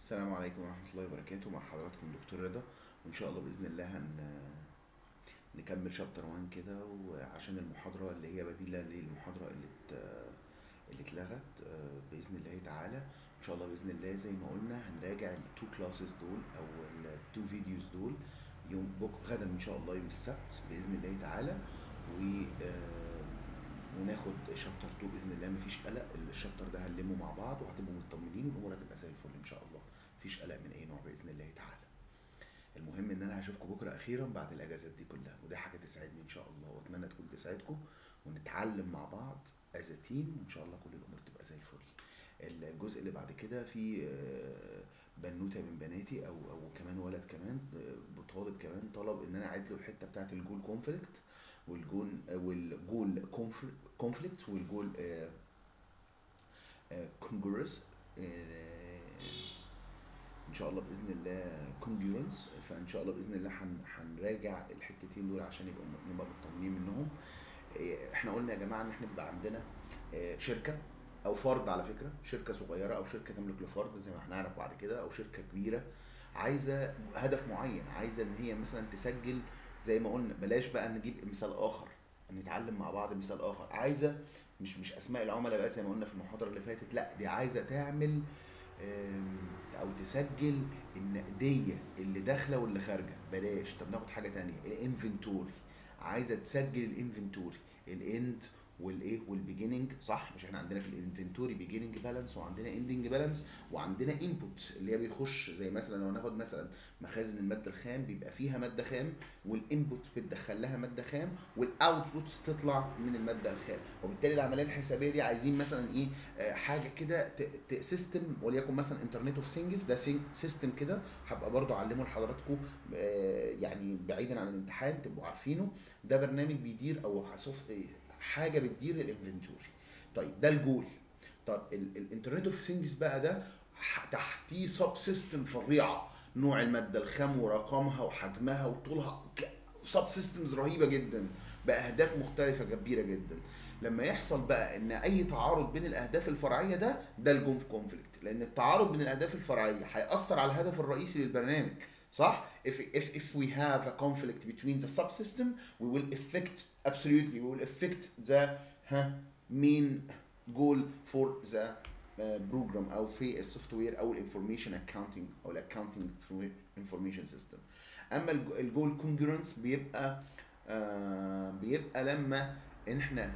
السلام عليكم ورحمة الله وبركاته مع حضراتكم دكتور رضا وإن شاء الله بإذن الله هن نكمل شابتر 1 كده وعشان المحاضرة اللي هي بديلة للمحاضرة اللي ات- اللي اتلغت آه، بإذن الله تعالى إن شاء الله بإذن الله زي ما قلنا هنراجع التو كلاسز دول أو التو فيديوز دول يوم بك غدا إن شاء الله يوم السبت بإذن الله تعالى و آه، وناخد شابتر 2 باذن الله مفيش قلق الشابتر ده هنلمه مع بعض وهتبقوا مطمنين والامور هتبقى زي الفل ان شاء الله مفيش قلق من اي نوع باذن الله تعالى المهم ان انا هشوفكم بكره اخيرا بعد الاجازات دي كلها ودي حاجه تسعدني ان شاء الله واتمنى تكون تسعدكم ونتعلم مع بعض از تيم وان شاء الله كل الامور تبقى زي الفل الجزء اللي بعد كده في آه، بنوته من بناتي او او كمان ولد كمان آه، طالب كمان طلب ان انا اعيد له الحته بتاعت الجول كونفليكت والجول والجول كونفليكت والجول كونجرس ان شاء الله باذن الله كونجرنس فان شاء الله باذن الله هن- هنراجع الحتتين دول عشان يبقى نبقى مطمنين منهم إيه، احنا قلنا يا جماعه ان احنا يبقى عندنا آه، شركه او فرد على فكره شركه صغيره او شركه تملك لفرد زي ما هنعرف بعد كده او شركه كبيره عايزه هدف معين عايزه ان هي مثلا تسجل زي ما قلنا بلاش بقى نجيب مثال اخر نتعلم مع بعض مثال اخر عايزه مش مش اسماء العملاء بقى زي ما قلنا في المحاضره اللي فاتت لا دي عايزه تعمل آم، او تسجل النقديه اللي داخله واللي خارجه بلاش طب ناخد حاجه تانية الانفنتوري عايزه تسجل الانفنتوري الاند والايه والبيجيننج صح مش احنا عندنا في الانفنتوري بيجيننج بالانس وعندنا اندنج بالانس وعندنا انبوت اللي هي بيخش زي مثلا لو ناخد مثلا مخازن الماده الخام بيبقى فيها ماده خام والانبوت بتدخل لها ماده خام والاوتبوت تطلع من الماده الخام وبالتالي العمليه الحسابيه دي عايزين مثلا ايه آه، حاجه كده سيستم وليكن مثلا انترنت اوف ثينجز ده سيستم كده هبقى برضو اعلمه لحضراتكم آه، يعني بعيدا عن الامتحان تبقوا عارفينه ده برنامج بيدير او سوف- إيه، حاجه بتدير الانفنتوري طيب ده الجول طب ال- الانترنت اوف ثينجز بقى ده ح- تحتيه سب سيستم فظيعه نوع الماده الخام ورقمها وحجمها وطولها سب سيستمز رهيبه جدا باهداف مختلفه كبيره جدا لما يحصل بقى ان اي تعارض بين الاهداف الفرعيه ده ده الجونف كونفليكت لان التعارض بين الاهداف الفرعيه هياثر على الهدف الرئيسي للبرنامج صح if if if we have a conflict between the subsystem we will affect absolutely we will affect the ها main goal for the uh, program او في السوفت وير او الانفورميشن اكاونتنج او الاكاونتنج انفورميشن سيستم اما الج- الجول كونجرنس بيبقى آه بيبقى لما ان احنا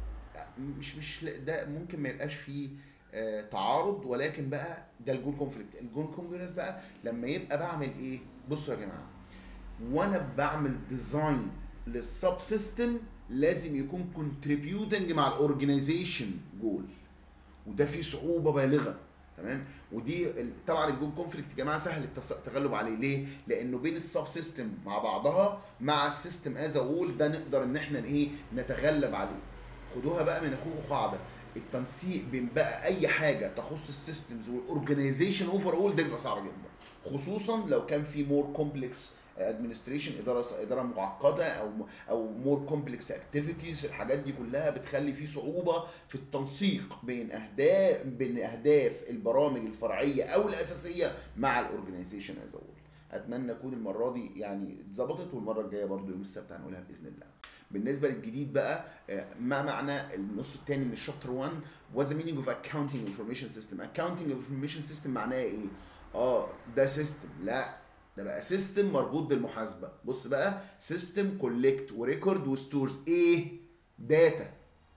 مش مش ل- ده ممكن ما يبقاش فيه آه تعارض ولكن بقى ده الجول كونفليكت الجول كونجرنس بقى لما يبقى بعمل ايه بصوا يا جماعه وانا بعمل ديزاين للسب سيستم لازم يكون كونتريبيوتنج مع الاورجنايزيشن جول وده فيه صعوبه بالغه تمام ودي ال- طبعا الجول كونفليكت يا جماعه سهل التص- التغلب عليه ليه؟ لانه بين السب سيستم مع بعضها مع السيستم از وول ده نقدر ان احنا ايه نتغلب عليه خدوها بقى من اخوكم قاعده التنسيق بين بقى اي حاجه تخص السيستمز والاورجنايزيشن اوفر اول ده بيبقى صعب جدا خصوصا لو كان في مور كومبلكس ادمنستريشن اداره اداره معقده او او مور كومبلكس اكتيفيتيز الحاجات دي كلها بتخلي في صعوبه في التنسيق بين اهداف بين اهداف البرامج الفرعيه او الاساسيه مع الاورجنايزيشن از اول اتمنى اكون المره دي يعني اتظبطت والمره الجايه برضو يوم السبت هنقولها باذن الله بالنسبه للجديد بقى آه، ما معنى النص الثاني من الشابتر 1 what's the meaning of accounting information system accounting information system معناها ايه اه ده سيستم لا ده بقى سيستم مربوط بالمحاسبه بص بقى سيستم كولكت وريكورد وستورز ايه داتا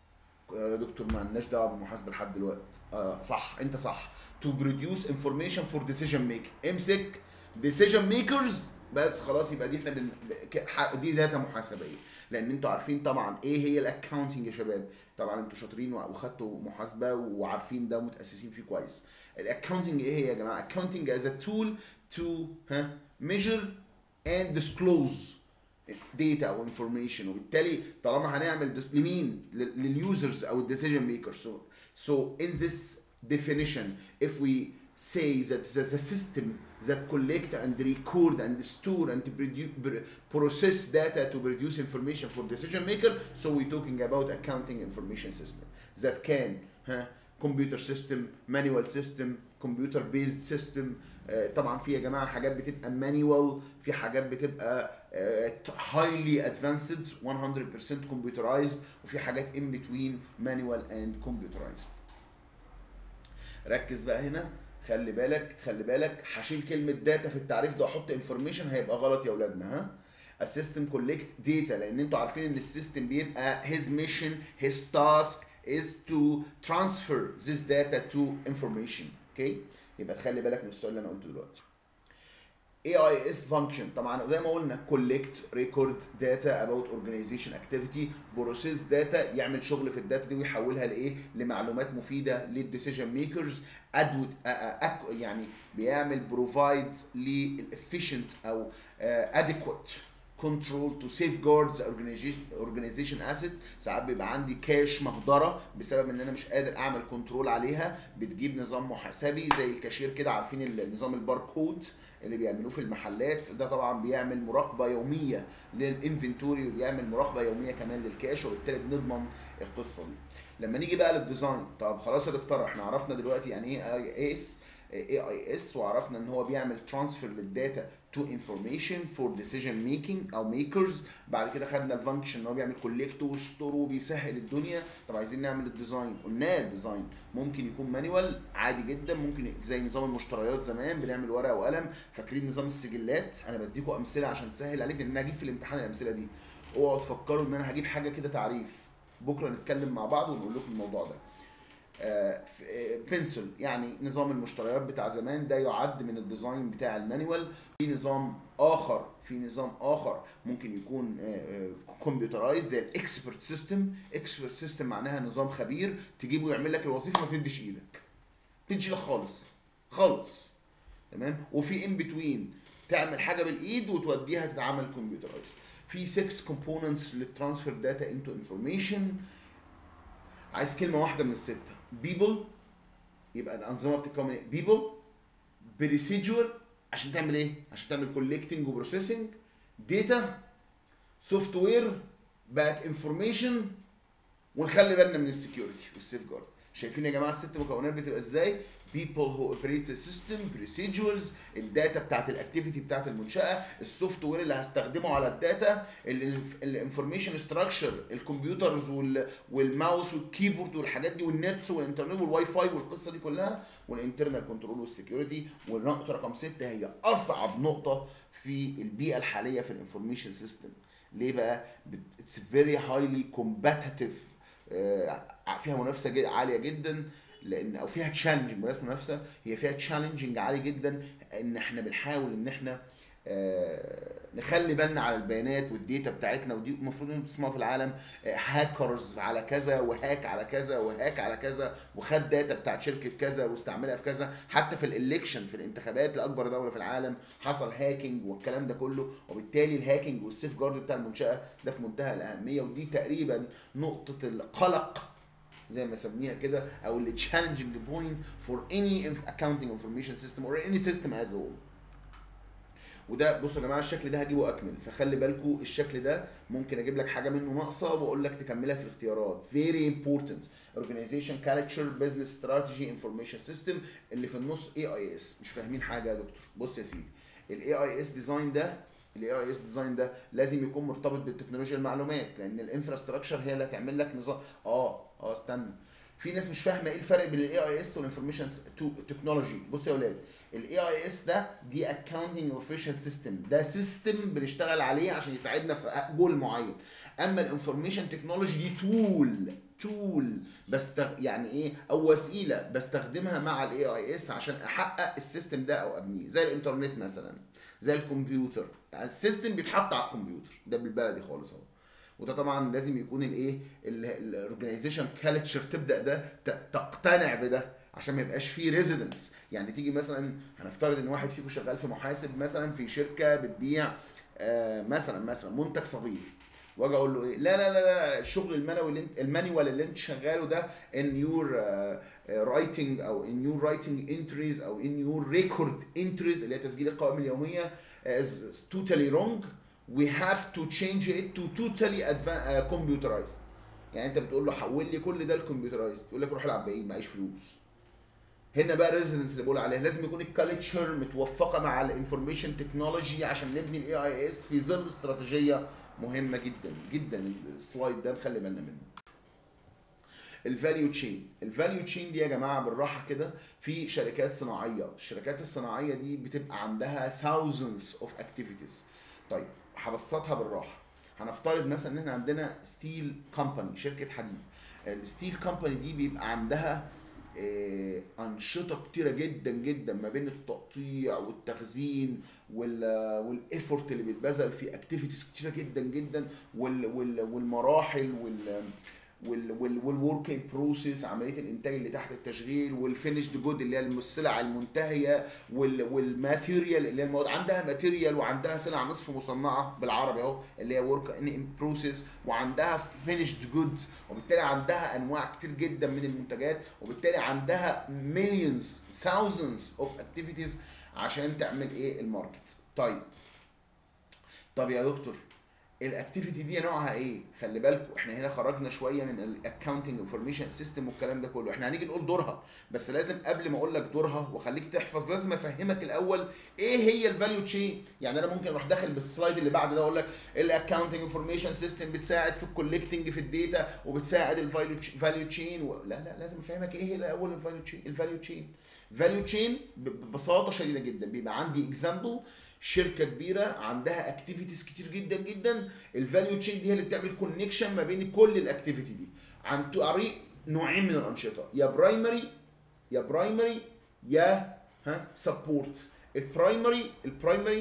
يا دكتور ما لناش دعوه بالمحاسبه لحد دلوقتي آه صح انت صح to produce information for decision making امسك decision makers بس خلاص يبقى دي احنا بن... ك- ح- دي داتا محاسبيه لان انتوا عارفين طبعا ايه هي الاكاونتنج يا شباب طبعا انتوا شاطرين وع- وخدتوا محاسبه وعارفين ده متاسسين فيه كويس الاكاونتنج ايه هي يا جماعه اكاونتنج از a tool to ها measure and disclose data او information وبالتالي طالما هنعمل dis- لمين لل- لليوزرز او الديسيجن ميكر so so in this definition if we say that the, the system that collect and record and store and produce, process data to produce information for decision maker so we're talking about accounting information system that can huh, كمبيوتر سيستم مانيوال سيستم كمبيوتر بيزد سيستم طبعا في يا جماعه حاجات بتبقى مانيوال في حاجات بتبقى هايلي ادفانسد 100% كمبيوترايزد وفي حاجات ان بتوين مانيوال اند كمبيوترايزد ركز بقى هنا خلي بالك خلي بالك هشيل كلمه داتا في التعريف ده واحط انفورميشن هيبقى غلط يا اولادنا ها السيستم كولكت داتا لان انتوا عارفين ان السيستم بيبقى his mission his task is to transfer this data to information اوكي يبقى تخلي بالك من السؤال اللي انا قلته دلوقتي AIS function طبعا زي ما قلنا collect record data about organization activity process data يعمل شغل في الداتا دي ويحولها لايه لمعلومات مفيده للديسيجن ميكرز يعني بيعمل provide للefficient او uh, adequate control to safeguard the organization- organization asset ساعات بيبقى عندي كاش مهدره بسبب ان انا مش قادر اعمل كنترول عليها بتجيب نظام محاسبي زي الكاشير كده عارفين النظام الباركود اللي بيعملوه في المحلات ده طبعا بيعمل مراقبه يوميه للانفنتوري وبيعمل مراقبه يوميه كمان للكاش وبالتالي بنضمن القصه دي لما نيجي بقى للديزاين طب خلاص يا دكتور احنا عرفنا دلوقتي يعني ايه اي اس اي اي اس وعرفنا ان هو بيعمل ترانسفير للداتا تو انفورميشن فور ديسيجن ميكينج او ميكرز بعد كده خدنا الفانكشن ان هو بيعمل كوليكت وستور وبيسهل الدنيا طب عايزين نعمل الديزاين قلنا الديزاين ممكن يكون مانيوال عادي جدا ممكن زي نظام المشتريات زمان بنعمل ورقه وقلم فاكرين نظام السجلات انا بديكم امثله عشان تسهل عليك لان انا هجيب في الامتحان الامثله دي اوعوا تفكروا ان انا هجيب حاجه كده تعريف بكره نتكلم مع بعض ونقول لكم الموضوع ده بنسل يعني نظام المشتريات بتاع زمان ده يعد من الديزاين بتاع المانيوال في نظام اخر في نظام اخر ممكن يكون كمبيوترايز زي الاكسبرت سيستم اكسبرت سيستم معناها نظام خبير تجيبه يعمل لك الوظيفه ما تديش ايدك ما تديش ايدك خالص خالص تمام وفي ان بتوين تعمل حاجه بالايد وتوديها تتعمل كمبيوترايز في 6 كومبوننتس للترانسفير داتا انتو انفورميشن عايز كلمه واحده من السته بيبل يبقى الانظمه بتتكون من ايه بيبل بريسيدجور عشان تعمل ايه عشان تعمل كولكتنج وبروسيسنج داتا سوفت وير بقت انفورميشن ونخلي بالنا من السكيورتي والسيف جارد شايفين يا جماعه الست مكونات بتبقى ازاي people who operate the system procedures الداتا بتاعت الاكتيفيتي بتاعت المنشاه السوفت وير اللي هستخدمه على الداتا الانفورميشن ستراكشر الكمبيوترز والماوس والكيبورد والحاجات دي والنت والانترنت والواي فاي والقصه دي كلها والانترنال كنترول والسكيورتي والنقطه رقم ستة هي اصعب نقطه في البيئه الحاليه في الانفورميشن سيستم ليه بقى اتس فيري هايلي كومباتيتيف فيها منافسه جد- عاليه جدا لان او فيها تشالنجنج بلاش منافسه هي فيها تشالنجنج عالي جدا ان احنا بنحاول ان احنا آه، نخلي بالنا على البيانات والديتا بتاعتنا ودي المفروض ان بتسمعوا في العالم هاكرز على كذا وهاك على كذا وهاك على كذا وخد داتا بتاعت شركه كذا واستعملها في كذا حتى في الالكشن في الانتخابات لاكبر دوله في العالم حصل هاكينج والكلام ده كله وبالتالي الهاكينج والسيف جارد بتاع المنشاه ده في منتهى الاهميه ودي تقريبا نقطه القلق زي ما سميها كده او اللي challenging point for any inf- accounting information system or any system as a whole وده بصوا يا جماعه الشكل ده هجيبه اكمل فخلي بالكم الشكل ده ممكن اجيب لك حاجه منه ناقصه واقول لك تكملها في الاختيارات very important organization culture business strategy information system اللي في النص اي اي اس مش فاهمين حاجه يا دكتور بص يا سيدي الاي اي اس ديزاين ده الاي اي اس ديزاين ده لازم يكون مرتبط بالتكنولوجيا المعلومات لان الانفراستراكشر هي اللي هتعمل لك نظام اه اه استنى في ناس مش فاهمه ايه الفرق بين الاي اي اس والانفورميشن تكنولوجي بصوا يا اولاد الاي اي اس ده دي اكاونتنج اوفيشال سيستم ده سيستم بنشتغل عليه عشان يساعدنا في جول معين اما الانفورميشن تكنولوجي دي تول تول بس يعني ايه او وسيله بستخدمها مع الاي اي اس عشان احقق السيستم ده او ابنيه زي الانترنت مثلا زي الكمبيوتر السيستم بيتحط على الكمبيوتر ده بالبلدي خالص اهو وده طبعا لازم يكون الايه الاورجنايزيشن كالتشر تبدا ده ت- تقتنع بده عشان ما يبقاش فيه ريزيدنس يعني تيجي مثلا هنفترض ان واحد فيكم شغال في محاسب مثلا في شركه بتبيع آه، مثلا مثلا منتج صغير واجي اقول له ايه لا لا لا لا الشغل المانوال اللي انت المانيوال اللي انت شغاله ده ان يور رايتنج او ان يور رايتنج انتريز او ان يور ريكورد انتريز اللي هي تسجيل القوائم اليوميه is totally wrong we have to change it to totally adva- uh, computerized يعني انت بتقول له حول لي كل ده الكمبيوترايزد يقول لك روح العب بعيد معيش فلوس هنا بقى الريزيدنس اللي بقول عليها لازم يكون الكالتشر متوفقه مع الانفورميشن تكنولوجي عشان نبني الاي اي اس في ظل استراتيجيه مهمه جدا جدا السلايد ده نخلي بالنا منه الفاليو تشين الفاليو تشين دي يا جماعه بالراحه كده في شركات صناعيه الشركات الصناعيه دي بتبقى عندها thousands اوف اكتيفيتيز طيب هبسطها بالراحه هنفترض مثلا ان احنا عندنا ستيل كومباني شركه حديد الستيل كومباني دي بيبقى عندها آه، انشطه كتيره جدا جدا ما بين التقطيع والتخزين والايفورت اللي بيتبذل في اكتيفيتيز كتيره جدا جدا وال وال والمراحل وال والورك بروسيس عمليه الانتاج اللي تحت التشغيل والفينيشد جود اللي هي السلع المنتهيه والماتيريال اللي هي المواد عندها ماتيريال وعندها سلع نصف مصنعه بالعربي اهو اللي هي ورك ان بروسيس وعندها فينيشد جودز وبالتالي عندها انواع كتير جدا من المنتجات وبالتالي عندها مليونز ثاوزندز اوف اكتيفيتيز عشان تعمل ايه الماركت طيب طب يا دكتور الاكتيفيتي دي نوعها ايه خلي بالكم احنا هنا خرجنا شويه من الاكونتنج انفورميشن سيستم والكلام ده كله احنا هنيجي نقول دورها بس لازم قبل ما اقول لك دورها واخليك تحفظ لازم افهمك الاول ايه هي الفاليو تشين يعني انا ممكن اروح داخل بالسلايد اللي بعد ده اقول لك الاكونتنج انفورميشن سيستم بتساعد في الكولكتنج في الداتا وبتساعد الفاليو تشين و... لا لا لازم افهمك ايه هي الاول الفاليو تشين الفاليو تشين فاليو تشين ببساطه شديده جدا بيبقى عندي اكزامبل شركه كبيره عندها اكتيفيتيز كتير جدا جدا الفاليو تشين دي هي اللي بتعمل كونكشن ما بين كل الاكتيفيتي دي عن طريق نوعين من الانشطه يا برايمري يا برايمري يا ها سبورت البرايمري البرايمري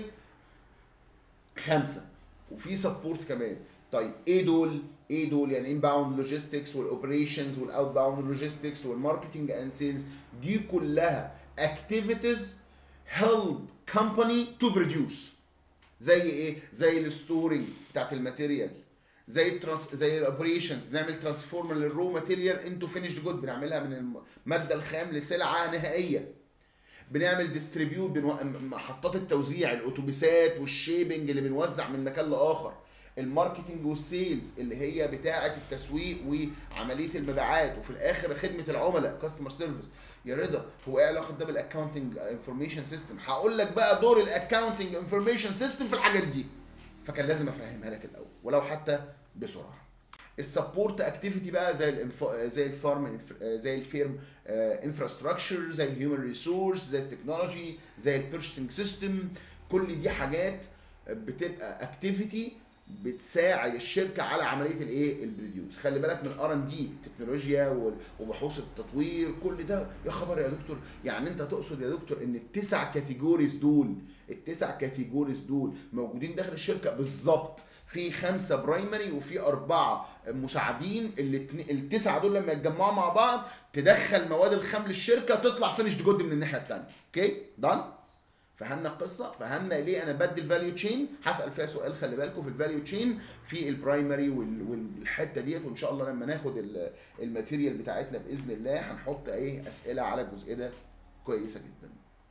خمسه وفي سبورت كمان طيب ايه دول ايه دول يعني انباوند لوجيستكس والاوبريشنز والاوت باوند لوجيستكس والماركتنج اند سيلز دي كلها اكتيفيتيز هيلب كومباني تو بروديوس زي ايه زي الستورنج بتاعت الماتيريال زي الترانس زي الاوبريشنز بنعمل ترانسفورمر للرو ماتيريال انتو فينيشد جود بنعملها من الماده الخام لسلعه نهائيه بنعمل ديستريبيوت بنو... محطات التوزيع الاتوبيسات والشيبنج اللي بنوزع من مكان لاخر الماركتنج والسيلز اللي هي بتاعه التسويق وعمليه المبيعات وفي الاخر خدمه العملاء كاستمر سيرفيس يا رضا هو ايه علاقه ده بالاكونتنج انفورميشن سيستم هقول لك بقى دور الاكونتنج انفورميشن سيستم في الحاجات دي فكان لازم افهمها لك الاول ولو حتى بسرعه السبورت اكتيفيتي بقى زي الانف... زي الفارم زي الفيرم انفراستراكشر زي الهيومن ريسورس زي التكنولوجي زي البيرشنج سيستم كل دي حاجات بتبقى اكتيفيتي بتساعد الشركه على عمليه الايه البروديوس خلي بالك من ار ان دي التكنولوجيا وبحوث التطوير كل ده يا خبر يا دكتور يعني انت تقصد يا دكتور ان التسع كاتيجوريز دول التسع كاتيجوريز دول موجودين داخل الشركه بالظبط في خمسه برايمري وفي اربعه مساعدين التسعه دول لما يتجمعوا مع بعض تدخل مواد الخام للشركه تطلع فينش جود من الناحيه الثانيه اوكي دان فهمنا القصه فهمنا ليه انا بدي الفاليو تشين هسال فيها سؤال خلي بالكم في الفاليو تشين في البرايمري والحته ديت وان شاء الله لما ناخد الماتيريال بتاعتنا باذن الله هنحط ايه اسئله على الجزء ده كويسه جدا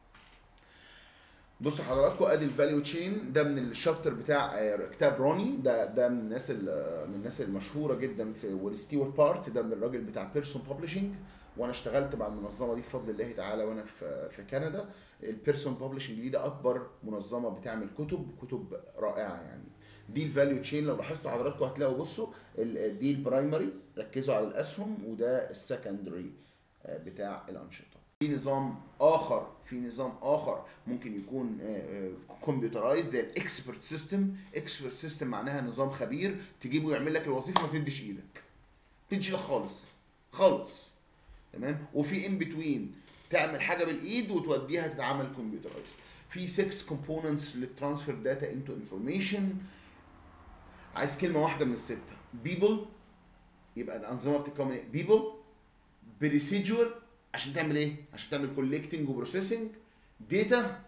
بصوا حضراتكم ادي الفاليو تشين ده من الشابتر بتاع كتاب روني ده ده من الناس من الناس المشهوره جدا في والستيور بارت ده من الراجل بتاع بيرسون ببلشنج وانا اشتغلت مع المنظمه دي بفضل الله تعالى وانا في في كندا البيرسون ببلشنج دي ده اكبر منظمه بتعمل كتب كتب رائعه يعني دي الفاليو تشين لو لاحظتوا حضراتكم هتلاقوا بصوا دي البرايمري ركزوا على الاسهم وده السكندري بتاع الانشطه في نظام اخر في نظام اخر ممكن يكون كمبيوترايز زي الاكسبرت سيستم اكسبرت سيستم معناها نظام خبير تجيبه يعمل لك الوظيفه ما تديش ايدك ما تديش ايدك خالص خالص تمام وفي ان بتوين تعمل حاجه بالايد وتوديها تتعمل كمبيوترايز في 6 كومبوننتس للترانسفير داتا انتو انفورميشن عايز كلمه واحده من السته بيبل يبقى الانظمه بتتكون من بيبل بريسيدجور عشان تعمل ايه عشان تعمل كولكتنج وبروسيسنج داتا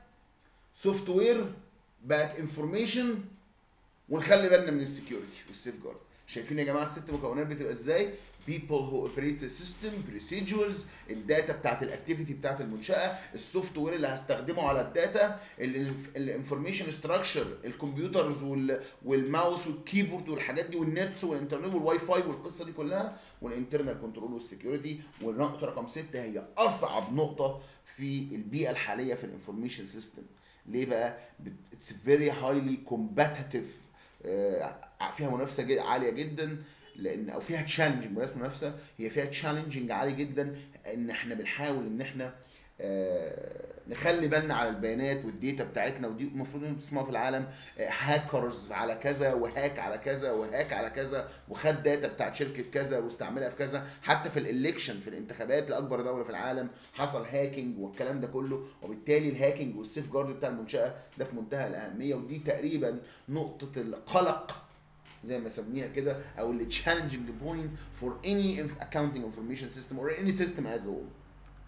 سوفت وير بقت انفورميشن ونخلي بالنا من السكيورتي والسيف جارد شايفين يا جماعه الست مكونات بتبقى ازاي people who operate the system procedures الداتا بتاعت الاكتيفيتي بتاعت المنشاه السوفت وير اللي هستخدمه على الداتا الانفورميشن ستراكشر الكمبيوترز وال- والماوس والكيبورد والحاجات دي والنتس والانترنت والواي فاي والقصه دي كلها والانترنال كنترول والسكيورتي والنقطه رقم ستة هي اصعب نقطه في البيئه الحاليه في الانفورميشن سيستم ليه بقى اتس فيري هايلي كومباتيتيف فيها منافسه جد- عاليه جدا لان او فيها تشالنجنج بلاش منافسه هي فيها تشالنجنج عالي جدا ان احنا بنحاول ان احنا آه، نخلي بالنا على البيانات والديتا بتاعتنا ودي المفروض ان بتسمعوا في العالم هاكرز على كذا وهاك على كذا وهاك على كذا وخد داتا بتاعت شركه كذا واستعملها في كذا حتى في الالكشن في الانتخابات لاكبر دوله في العالم حصل هاكينج والكلام ده كله وبالتالي الهاكينج والسيف جارد بتاع المنشاه ده في منتهى الاهميه ودي تقريبا نقطه القلق زي ما اسميها كده او اللي challenging point for any inf- accounting information system or any system as a whole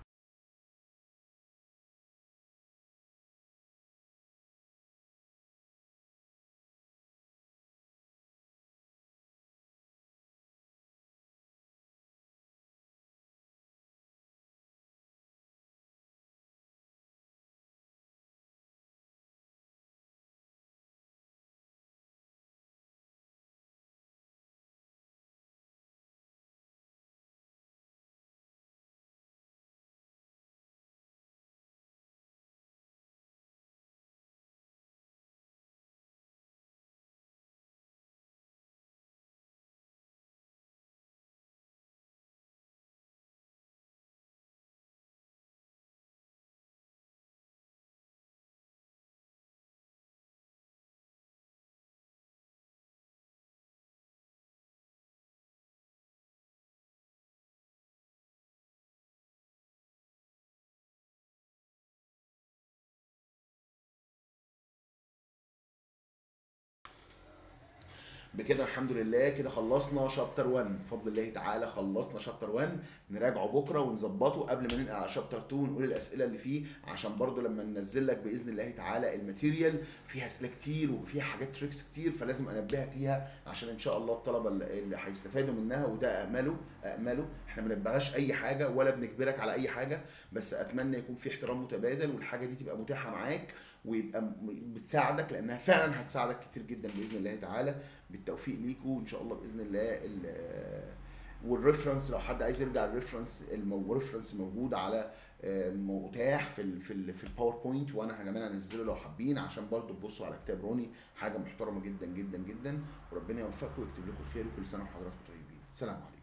بكده الحمد لله كده خلصنا شابتر 1 بفضل الله تعالى خلصنا شابتر 1 نراجعه بكره ونظبطه قبل ما ننقل على شابتر 2 ونقول الاسئله اللي فيه عشان برضو لما ننزل لك باذن الله تعالى الماتيريال فيها اسئله كتير وفيها حاجات تريكس كتير فلازم انبهك ليها عشان ان شاء الله الطلبه اللي اللي هيستفادوا منها وده امله امله احنا ما بنبغاش اي حاجه ولا بنجبرك على اي حاجه بس اتمنى يكون في احترام متبادل والحاجه دي تبقى متاحه معاك ويبقى م- بتساعدك لانها فعلا هتساعدك كتير جدا باذن الله تعالى بالتوفيق ليكوا ان شاء الله باذن الله ال- والريفرنس لو حد عايز يرجع الريفرنس الريفرنس موجود على آه، متاح في ال في ال في الباوربوينت وانا كمان هنزله لو حابين عشان برضو تبصوا على كتاب روني حاجه محترمه جدا جدا جدا وربنا يوفقكم ويكتب لكم الخير وكل سنه وحضراتكم طيبين سلام عليكم